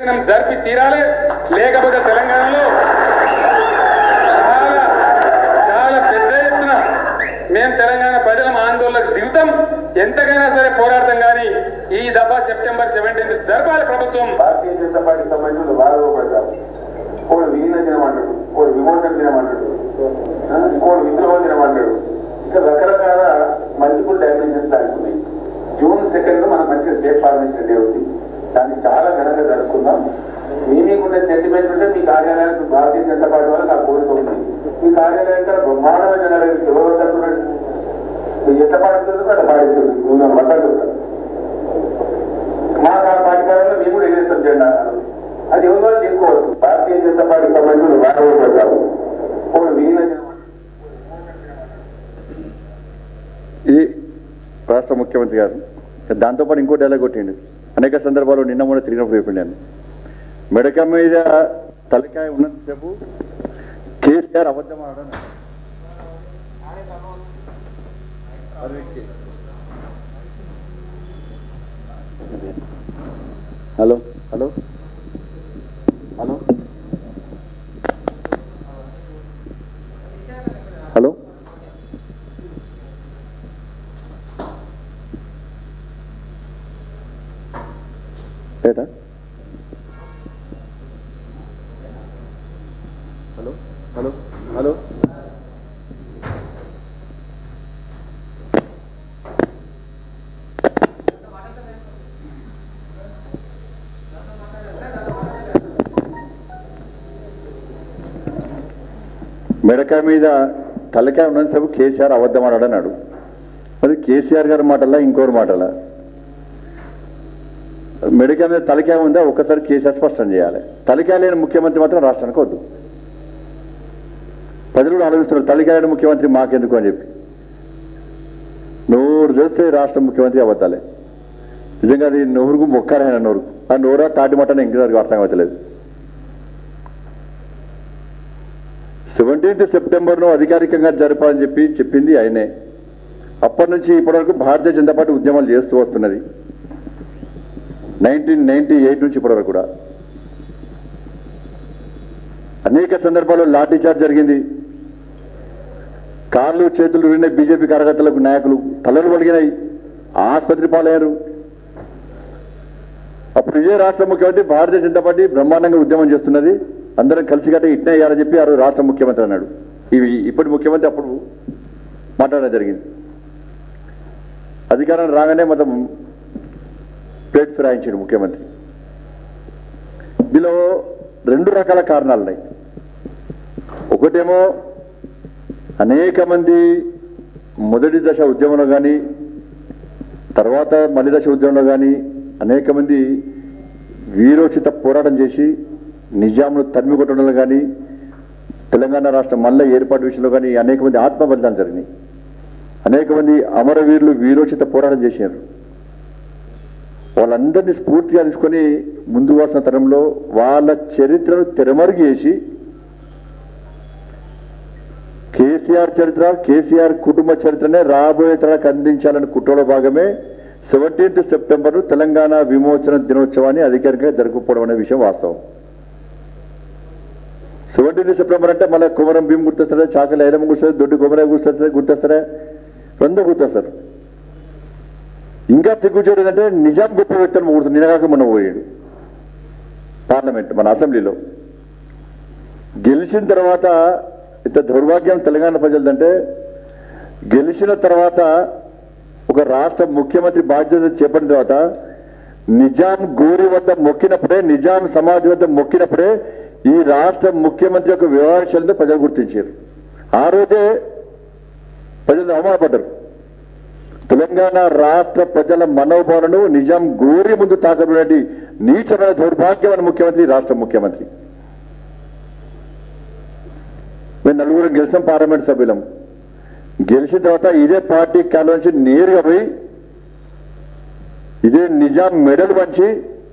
మనం జరిపి తీరాలి లేకపోతే తెలంగాణలో చాలా చాలా పెద్ద ఎత్తున మేము తెలంగాణ ప్రజలం ఆందోళనకు దిగుతాం ఎంతకైనా సరే పోరాడతాం కానీ ఈ దఫా సెప్టెంబర్ సెవెంటీన్త్ జరపాలి ప్రభుత్వం భారతీయ జనతా పార్టీ సంబంధించిన వారు పడతారు కోడు విలీన దినమంటాడు కోడు విమోచన దినమంటాడు ఆ, ఇంకోడు విద్రోహ దినమంటాడు ఇట్లా రకరకాల మల్టిపుల్ డైమెన్షన్స్ దానికి ఉన్నాయి జూన్ సెకండ్ మనకు మంచిగా స్టేట్ ఫార్మేషన్ డే ఉంది దాన్ని చాలా ఘనంగా జరుపుకుందాం మీ మీకుండే సెంటిమెంట్ ఉంటే మీ కార్యాలయానికి భారతీయ జనతా పార్టీ వాళ్ళు నాకు కోరిక ఉంది మీ కార్యాలయం కూడా బ్రహ్మాండమైన జనాలు ఎవరు జరుగుతున్నాడు మీరు ఎట్లా పాటిస్తుంది అట్లా పాటిస్తుంది నువ్వు మాట్లాడుతున్నాను మా కా- పార్టీ కార్యాలయంలో మేము కూడా ఎగరేస్తాం జెండా అది ఎవరు వాళ్ళు తీసుకోవచ్చు భారతీయ జనతా పార్టీకి సంబంధించిన వారు పడతారు ఇప్పుడు విలీన దినం ఇది రాష్ట్ర ముఖ్యమంత్రి గారు దాంతోపాటు ఇంకో డైలాగ్ కొట్టిండు అనేక సందర్భాల్లో నిన్న మొన్న తిరిగినప్పుడు చెప్పిండాను మెడక మీద తలకాయ ఉన్నంతసేపు కేసీఆర్ అబద్ధం ఆడడం హలో హలో హలో హలో ఏటా హలో హలో హలో మెడకాయ మీద తలకాయ ఉన్నంతసేపు కేసీఆర్ అబద్ధం ఆడాడు అన్నాడు మరి కేసీఆర్ గారి మాటలా ఇంకోరు మాటలా మెడికల్ మీద తలకాయ ఉందా ఒక్కసారి కేసీఆర్ స్పష్టం చేయాలి తలకాయ లేని ముఖ్యమంత్రి మాత్రం రాష్ట్రానికి వద్దు ప్రజలు కూడా ఆలోచిస్తున్నారు తలకాయ లేని ముఖ్యమంత్రి మాకెందుకు అని చెప్పి నోరు తెలిస్తే రాష్ట్ర ముఖ్యమంత్రి అబద్ధాలే నిజంగా అది నోరుకు మొక్కరైన నోరు ఆ నోరా తాటి మట్టని ఇంకెవరికి అర్థం అవుతలేదు సెవెంటీన్త్ సెప్టెంబర్ను అధికారికంగా జరపాలని చెప్పి చెప్పింది ఆయనే అప్పటి నుంచి ఇప్పటివరకు భారతీయ జనతా పార్టీ ఉద్యమాలు చేస్తూ వస్తున్నది నైన్టీన్ నైన్టీ ఎయిట్ నుంచి ఇప్పటివరకు కూడా అనేక సందర్భాల్లో లాఠీ చార్జ్ జరిగింది కార్లు చేతులు విన్న బీజేపీ కార్యకర్తలకు నాయకులు తలలు పలిగినాయి ఆసుపత్రి పాలయ్యారు అప్పుడు ఇదే రాష్ట్ర ముఖ్యమంత్రి భారతీయ జనతా పార్టీ బ్రహ్మాండంగా ఉద్యమం చేస్తున్నది అందరం కలిసికట్ట ఇట్నే అయ్యారని చెప్పి ఆ రోజు రాష్ట్ర ముఖ్యమంత్రి అన్నాడు ఇవి ఇప్పటి ముఖ్యమంత్రి అప్పుడు మాట్లాడడం జరిగింది అధికారం రాగానే మొత్తం ప్లేట్ ఫిరాయించాడు ముఖ్యమంత్రి ఇందులో రెండు రకాల కారణాలు ఉన్నాయి ఒకటేమో అనేక మంది మొదటి దశ ఉద్యమంలో కానీ తర్వాత మలి దశ ఉద్యమంలో కానీ అనేక మంది వీరోచిత పోరాటం చేసి నిజామును తరిమి కొట్టడంలో కానీ తెలంగాణ రాష్ట్రం మళ్ళా ఏర్పాటు విషయంలో కానీ అనేక మంది ఆత్మ బలిదానాలు జరిగినాయి అనేక మంది అమరవీరులు వీరోచిత పోరాటం చేశారు వాళ్ళందరినీ స్ఫూర్తిగా తీసుకొని ముందు వరుస తరంలో వాళ్ళ చరిత్రను తెరమరుగు చేసి కేసీఆర్ చరిత్ర కేసీఆర్ కుటుంబ చరిత్రనే రాబోయే తరాలకు అందించాలని కుట్రలో భాగమే సెవెంటీన్త్ సెప్టెంబర్ తెలంగాణ విమోచన దినోత్సవాన్ని అధికారికంగా జరుపుకోవడం అనే విషయం వాస్తవం సెవెంటీన్త్ సెప్టెంబర్ అంటే మళ్ళీ కుమరం భీం గుర్తొస్తారా చాకలి ఐలమ్మ గుర్తొస్తారు దొడ్డి కుమరే గుర్తొస్తారా గుర్తొస్తారా అందరూ గుర్తొస్తారు ఇంకా సిగ్గుచేడు ఏంటంటే నిజాం గొప్ప వ్యక్తులు గుర్తు నినగాక మనం పోయాడు పార్లమెంట్ మన అసెంబ్లీలో గెలిచిన తర్వాత ఇంత దౌర్భాగ్యం తెలంగాణ ప్రజలదంటే గెలిచిన తర్వాత ఒక రాష్ట్ర ముఖ్యమంత్రి బాధ్యత చేపట్టిన తర్వాత నిజాం గోరి వద్ద మొక్కినప్పుడే నిజాం సమాధి వద్ద మొక్కినప్పుడే ఈ రాష్ట్ర ముఖ్యమంత్రి యొక్క వ్యవహారాలతో ప్రజలు గుర్తించారు ఆ రోజే ప్రజలు అవమానపడ్డారు తెలంగాణ రాష్ట్ర ప్రజల మనోభావాలను నిజాం గోరి ముందు తాకబడి నీచమైన దౌర్భాగ్యమైన ముఖ్యమంత్రి రాష్ట్ర ముఖ్యమంత్రి మేము నలుగురు గెలిచాం పార్లమెంట్ సభ్యులం గెలిచిన తర్వాత ఇదే పార్టీ కాలం నుంచి నేరుగా పోయి ఇదే నిజాం మెడల్ పంచి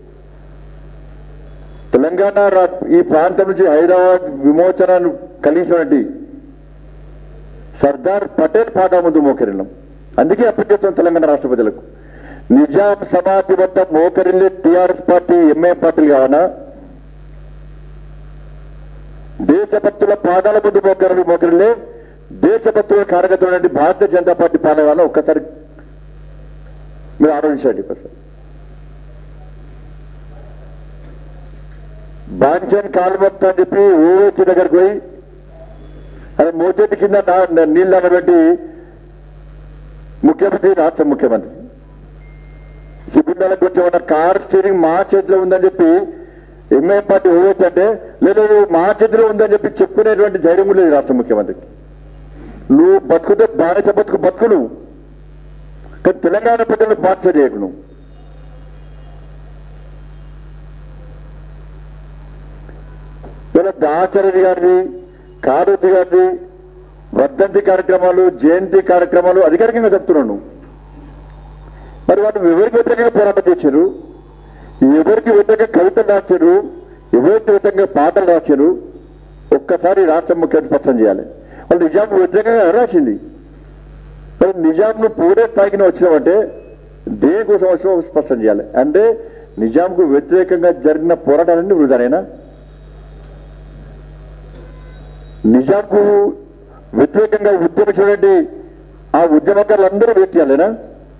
తెలంగాణ రా- ఈ ప్రాంతం నుంచి హైదరాబాద్ విమోచనను కలిగించినటువంటి సర్దార్ పటేల్ పాట ముందు మోకరిల్లం అందుకే అప్పటికేస్తాం తెలంగాణ రాష్ట్ర ప్రజలకు నిజాం సమాధి వద్ద మోకరిల్లే టిఆర్ఎస్ పార్టీ ఎంఏ పార్టీలు కావనా దేశభక్తుల పాదాల ముందు మోకరు మోకరిల్లే దేశభక్తుల కార్యకర్తలు భారతీయ జనతా పార్టీ పాలన కావాలా ఒక్కసారి మీరు ఆలోచించండి ఒకసారి బాంచన్ కాలుమొత్త అని చెప్పి ఓవచ్చి దగ్గరికి పోయి అది మోచేతి కింద నా- నీళ్ళు అనబెట్టి ముఖ్యమంత్రి రాష్ట్ర ముఖ్యమంత్రి సిబిండాలకు వచ్చేవాడు కార్ స్టీరింగ్ మా చేతిలో ఉందని చెప్పి ఎంఐఎం పార్టీ ఓవచ్చి అంటే లేదు మా చేతిలో ఉందని చెప్పి చెప్పుకునేటువంటి ధైర్యం కూడా లేదు రాష్ట్ర ముఖ్యమంత్రికి నువ్వు బతుకుతే బానిస బతుకు బతుకు నువ్వు కానీ తెలంగాణ ప్రజలను బాధ్యత చేయకు నువ్వు ఇలా దాచారెడ్డి గారిని కారోజీ గారిని వర్ధంతి కార్యక్రమాలు జయంతి కార్యక్రమాలు అధికారికంగా చెప్తున్నాను మరి వాళ్ళు ఎవరికి వ్యతిరేకంగా పోరాటం చేశారు ఎవరికి వ్యతిరేకంగా కవితలు రాశారు ఎవరికి వ్యతిరేకంగా పాటలు రాశారు ఒక్కసారి రాష్ట్ర ముఖ్యమంత్రి స్పష్టం చేయాలి వాళ్ళు నిజాం వ్యతిరేకంగా రాసింది మరి నిజాంను పూరే స్థాయికి వచ్చినామంటే దేనికోసం వచ్చినా స్పష్టం చేయాలి అంటే నిజాంకు వ్యతిరేకంగా జరిగిన పోరాటాలన్నీ వృధానేనా నిజాంకు వ్యతిరేకంగా ఉద్యమించినటువంటి ఆ ఉద్యమకారులందరూ వ్యక్తియాలేనా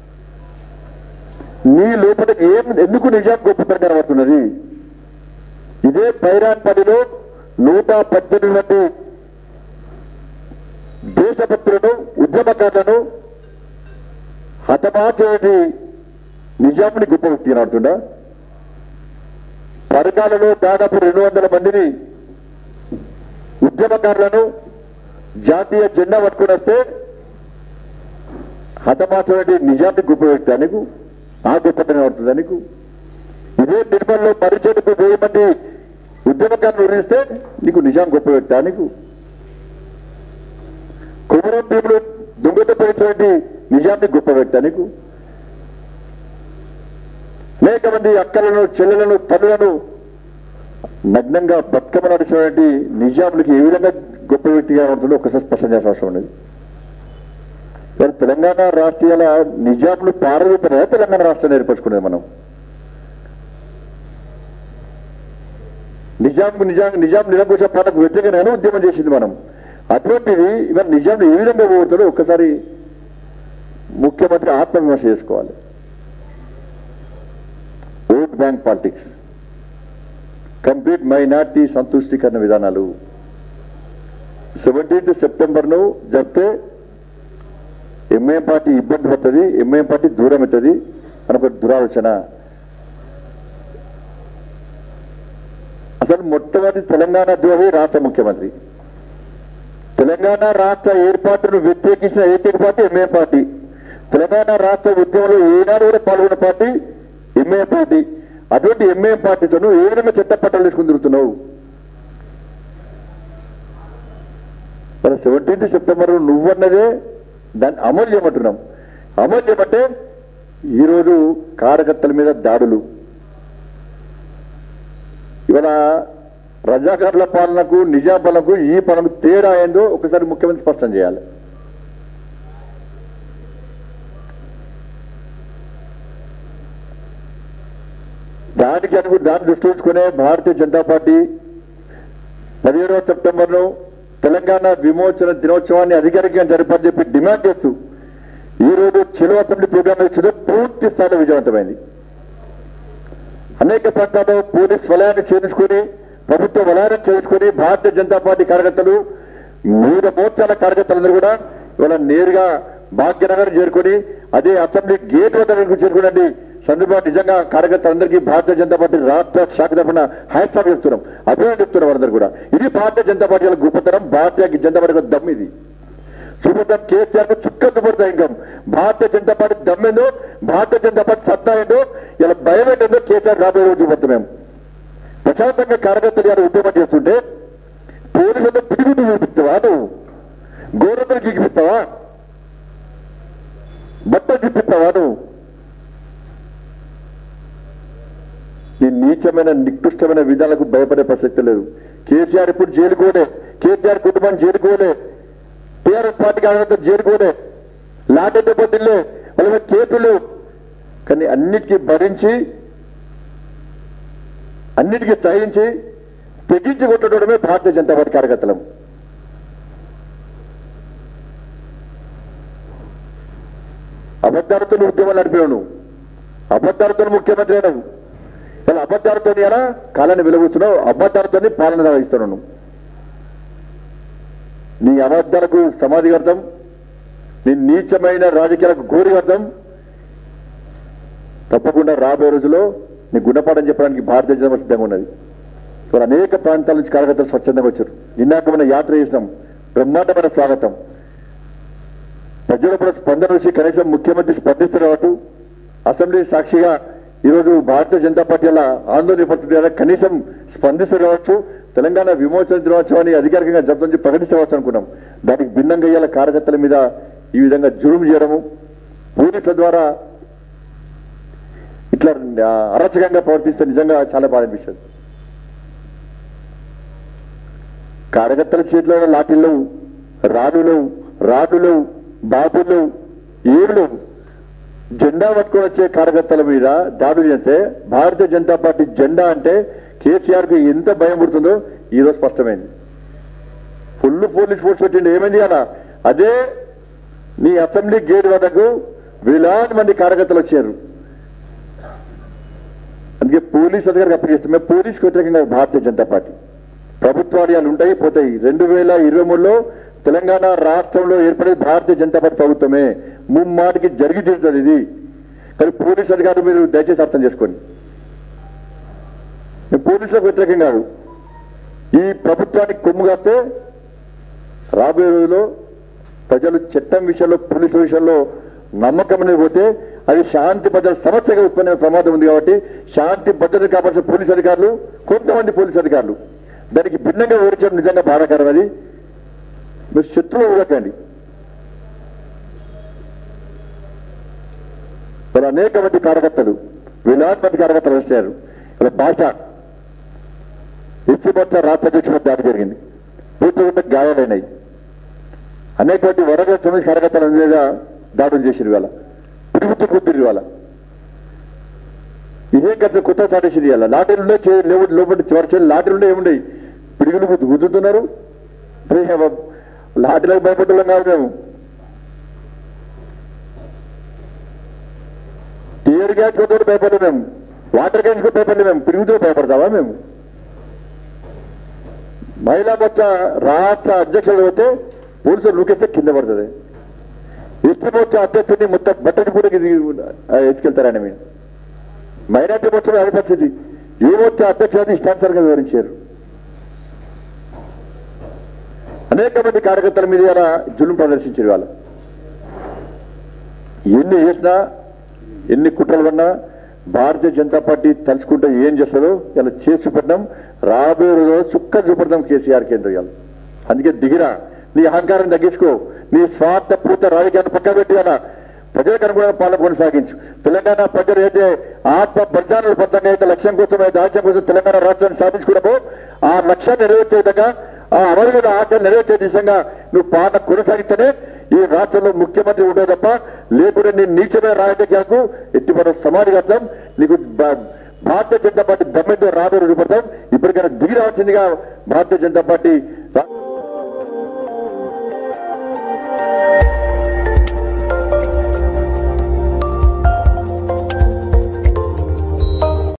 నీ లోపల ఏం ఎందుకు నిజాం గొప్పతనం కనబడుతున్నది ఇదే పైరాన్పల్లిలో నూట పద్దెనిమిది మంది దేశభక్తులను ఉద్యమకారులను హతమార్చేటి నిజాంని గొప్ప వ్యక్తి కనబడుతుందా పరకాలలో దాదాపు రెండు వందల మందిని ఉద్యమకారులను జాతీయ జెండా పట్టుకుని వస్తే హతమార్చినటువంటి నిజాన్ని గొప్ప వ్యక్తి నీకు ఆ గొప్పతనం అవుతుందా నీకు ఇదే నిర్మల్లో పరిచయకు వెయ్యి మంది ఉద్యమకారులు ఉరిస్తే నీకు నిజాం గొప్ప వ్యక్తి నీకు కుమరం భీములు దొంగత పోయినటువంటి నిజాన్ని గొప్ప వ్యక్తి నీకు అనేక మంది అక్కలను చెల్లెలను తల్లులను నగ్నంగా బతుకమ్మ నడిచినటువంటి నిజాములకి ఏ విధంగా గొప్ప వ్యక్తిగా ఉంటుందో ఒకసారి స్పష్టం చేసిన అవసరం ఉన్నది మరి తెలంగాణ రాష్ట్రీయాల నిజాములు పారవీతనే తెలంగాణ రాష్ట్రాన్ని ఏర్పరచుకునేది మనం నిజాం నిజాం నిజాం నిరంకుశ పాలనకు వ్యతిరేకంగానే ఉద్యమం చేసింది మనం అటువంటిది ఇవాళ నిజాంని ఏ విధంగా పోగొడతాడో ఒక్కసారి ముఖ్యమంత్రి ఆత్మవిమర్శ చేసుకోవాలి vote bank politics complete minority సంతుష్టీకరణ విధానాలు సెవెంటీన్త్ సెప్టెంబర్ను జరిపితే ఎంఐఎం పార్టీ ఇబ్బంది పడుతుంది ఎంఐఎం పార్టీ దూరం అవుతుంది అని ఒక దురాలోచన అసలు మొట్టమొదటి తెలంగాణ ద్రోహి రాష్ట్ర ముఖ్యమంత్రి తెలంగాణ రాష్ట్ర ఏర్పాటును వ్యతిరేకించిన ఏకైక పార్టీ ఎంఐఎం పార్టీ తెలంగాణ రాష్ట్ర ఉద్యమంలో ఏనాడు కూడా పాల్గొన్న పార్టీ ఎంఐఎం పార్టీ అటువంటి ఎంఐఎం పార్టీతో నువ్వు ఏ విధంగా చెత్త పట్టాలు తీసుకుని తిరుగుతున్నావు మరి సెవెంటీన్త్ సెప్టెంబర్ నువ్వన్నదే దాన్ని అమలు చేయమంటున్నాం అమలు చేయమంటే ఈరోజు కార్యకర్తల మీద దాడులు ఇవాళ రజాకారుల పాలనకు నిజాం పాలనకు ఈ పాలనకు తేడా ఏందో ఒకసారి ముఖ్యమంత్రి స్పష్టం చేయాలి దానికి అనుకు దాన్ని దృష్టి ఉంచుకునే భారతీయ జనతా పార్టీ పదిహేడవ సెప్టెంబర్ను తెలంగాణ విమోచన దినోత్సవాన్ని అధికారికంగా జరపాలని చెప్పి డిమాండ్ చేస్తూ ఈ రోజు చెలో అసెంబ్లీ ప్రోగ్రాం ఇచ్చిందో పూర్తి స్థాయిలో విజయవంతమైంది అనేక ప్రాంతాల్లో పోలీస్ వలయాన్ని చేర్చుకుని ప్రభుత్వ వలయాన్ని చేర్చుకుని భారతీయ జనతా పార్టీ కార్యకర్తలు వివిధ మోర్చాల కార్యకర్తలందరూ కూడా ఇవాళ నేరుగా భాగ్యనగర్ చేరుకొని అదే అసెంబ్లీ గేట్ వద్దకు చేరుకునండి సందర్భంగా నిజంగా కార్యకర్తలందరికీ భారతీయ జనతా పార్టీ రాష్ట్ర శాఖ తరఫున హైత్సాప్ చెప్తున్నాం అభివృద్ధి చెప్తున్నాం వారందరూ కూడా ఇది భారతీయ జనతా పార్టీ వాళ్ళ గొప్పతనం భారతీయ జనతా పార్టీ యొక్క దమ్ ఇది చూపడం కేసీఆర్ కు చుక్క దుబ్బడతాయి ఇంకా భారతీయ జనతా పార్టీ దమ్మేందో భారతీయ జనతా పార్టీ సత్తా ఏందో ఇలా భయం ఏంటో కేసీఆర్ రాబోయే రోజు చూపడతాం మేము ప్రశాంతంగా కార్యకర్తలు గారు ఉద్యమం చేస్తుంటే పోలీసులతో పిడిగుడ్డు చూపిస్తావా నువ్వు గోరంతలు గీకిపిస్తావా బట్టలు తిప్పిస్తావా నువ్వు నీ నీచమైన నికృష్టమైన విధాలకు భయపడే ప్రసక్తి లేదు కేసీఆర్ ఇప్పుడు జైలుకోలే కేసీఆర్ కుటుంబాన్ని జైలుకోలే టీఆర్ఎస్ పార్టీ కార్యకర్తలు జైలుకోలే లాటెడ్ పోటీలే వాళ్ళ మీద కేసులు కానీ అన్నిటికీ భరించి అన్నిటికీ సహించి తెగించి కొట్టడమే భారతీయ జనతా పార్టీ కార్యకర్తలం అబద్ధాలతో ఉద్యమాలు నడిపావు నువ్వు అబద్ధాలతో ముఖ్యమంత్రి అయినావు ఇలా అబద్ధాలతో ఎలా కాలాన్ని వెలుగుతున్నావు అబద్ధాలతో పాలన సాగిస్తున్నావు నువ్వు నీ అబద్ధాలకు సమాధి కడతాం నీ నీచమైన రాజకీయాలకు గోరి కడతాం తప్పకుండా రాబోయే రోజుల్లో నీ గుణపాఠం చెప్పడానికి భారతీయ జనతా పార్టీ సిద్ధంగా ఉన్నది ఇక్కడ అనేక ప్రాంతాల నుంచి కార్యకర్తలు స్వచ్ఛందంగా వచ్చారు ఇందాక మన యాత్ర చేసినాం బ్రహ్మాండమైన స్వాగతం ప్రజల కూడా స్పందన వచ్చి కనీసం ముఖ్యమంత్రి స్పందిస్తున్నట్టు అసెంబ్లీ సాక్షిగా ఈరోజు భారతీయ జనతా పార్టీ అలా ఆందోళన పడుతుంది కదా కనీసం స్పందిస్తూ తెలంగాణ విమోచన దినోత్సవాన్ని అధికారికంగా జరుపుతుంది ప్రకటించవచ్చు అనుకున్నాం దానికి భిన్నంగా ఇవాళ కార్యకర్తల మీద ఈ విధంగా జురుము చేయడము పోలీసుల ద్వారా ఇట్లా ఆ, అరచకంగా ప్రవర్తిస్తే నిజంగా చాలా బాధ అనిపిస్తుంది కార్యకర్తల చేతిలో ఉన్న లాఠీలు రాడులు రాడులు బాబులు ఏళ్ళు జెండా పట్టుకొని వచ్చే కార్యకర్తల మీద దాడులు చేస్తే భారతీయ జనతా పార్టీ జెండా అంటే కేసీఆర్ కి ఎంత భయం పుడుతుందో ఈ రోజు స్పష్టమైంది ఫుల్ పోలీస్ ఫోర్స్ పెట్టిండు ఏమైంది అలా అదే నీ అసెంబ్లీ గేట్ వద్దకు వేలాది మంది కార్యకర్తలు వచ్చారు అందుకే పోలీస్ అధికారికి అప్పగిస్తాం మేము పోలీస్కి వ్యతిరేకంగా భారతీయ జనతా పార్టీ ప్రభుత్వాలయాలు ఉంటాయి పోతాయి రెండు వేల ఇరవై మూడులో తెలంగాణ రాష్ట్రంలో ఏర్పడేది భారతీయ జనతా పార్టీ ప్రభుత్వమే ముమ్మాటికి జరిగి తీరుతుంది ఇది కానీ పోలీస్ అధికారులు మీరు దయచేసి అర్థం చేసుకోండి మేము పోలీసులకు వ్యతిరేకం కాదు ఈ ప్రభుత్వానికి కొమ్ము కాస్తే రాబోయే రోజుల్లో ప్రజలు చట్టం విషయంలో పోలీసుల విషయంలో నమ్మకం అనేది పోతే అది శాంతి భద్రత సమస్యగా ఉత్పన్న ప్రమాదం ఉంది కాబట్టి శాంతి భద్రత కాపాల్సిన పోలీస్ అధికారులు కొంతమంది పోలీస్ అధికారులు దానికి భిన్నంగా వివరించడం నిజంగా బాధాకరం అది మీరు శత్రువు ఇవ్వకండి మరి అనేక మంది కార్యకర్తలు వేలాది మంది కార్యకర్తలు వచ్చారు ఇలా భాష ఎస్సీ మోర్చా రాష్ట్ర అధ్యక్షుడు దాడి జరిగింది పూర్తిగా గాయాలైనాయి అనేక మంది వరద సంబంధించిన కార్యకర్తల మీద దాడులు చేసిరు ఇవాళ తిరుగుతూ కూతురు ఇవాళ ఇదే ఖర్చు కొత్త చాటేసింది ఇవాళ లాటరీలు ఉండే చే- లేవు లోపల చివరి చేయాలి లాటరీలు ఉండే ఏముండయి పిడుగులు గుద్దు- గుద్దుతున్నారు మరి ఏమ- లాటరీలకు భయపడ్డం కాదు మేము టీయర్ గ్యాస్ కొత్త భయపడలేదు మేము వాటర్ గ్యాస్ కూడా భయపడలేదు మేము పిడుగుతో భయపడతావా మేము మహిళా మోర్చా రాష్ట్ర అధ్యక్షులు పోతే పోలీసులు నూకేస్తే కింద పడుతుంది ఎస్టీ మోర్చా అధ్యక్షుడిని మొత్తం బట్టని కూడా ఎత్తుకెళ్తారని మీరు మైనార్టీ మోర్చా అదే పరిస్థితి ఏ మోర్చా అధ్యక్షుడిని ఇష్టానుసారంగా వివరించారు అనేక మంది కార్యకర్తల మీద ఇలా జులుం ప్రదర్శించారు వాళ్ళు ఎన్ని చేసినా ఎన్ని కుట్రలు పడినా భారతీయ జనతా పార్టీ తలుచుకుంటే ఏం చేస్తుందో ఇలా చేసి చూపెట్టాం రాబోయే రోజుల్లో చుక్క చూపెడతాం కేసీఆర్ కేంద్ర ఇవాళ అందుకే దిగిరా నీ అహంకారం తగ్గించుకో నీ స్వార్థ పూర్త రాజకీయాన్ని పక్క పెట్టి అలా ప్రజలకు అనుగుణంగా పాలన కొనసాగించు తెలంగాణ ప్రజలు అయితే ఆత్మ బలిదానాలు బద్దంగా అయితే లక్ష్యం కోసం అయితే ఆశయం కోసం తెలంగాణ రాష్ట్రాన్ని సాధించుకున్నామో ఆ లక్ష్యాన్ని నెరవేర్చే విధంగా ఆ అమరుల ఆశలు నెరవేర్చే దిశగా నువ్వు పాలన కొనసాగిస్తేనే ఈ రాష్ట్రంలో ముఖ్యమంత్రి ఉంటే తప్ప లేకుంటే నీ నీచమైన రాజకీయాలకు ఎట్టి మనం సమాధి కడతాం నీకు బా- భారతీయ జనతా పార్టీ దమ్మెంతో రాబోయే రోజు పడతాం ఇప్పటికైనా దిగి రావాల్సిందిగా భారతీయ జనతా పార్టీ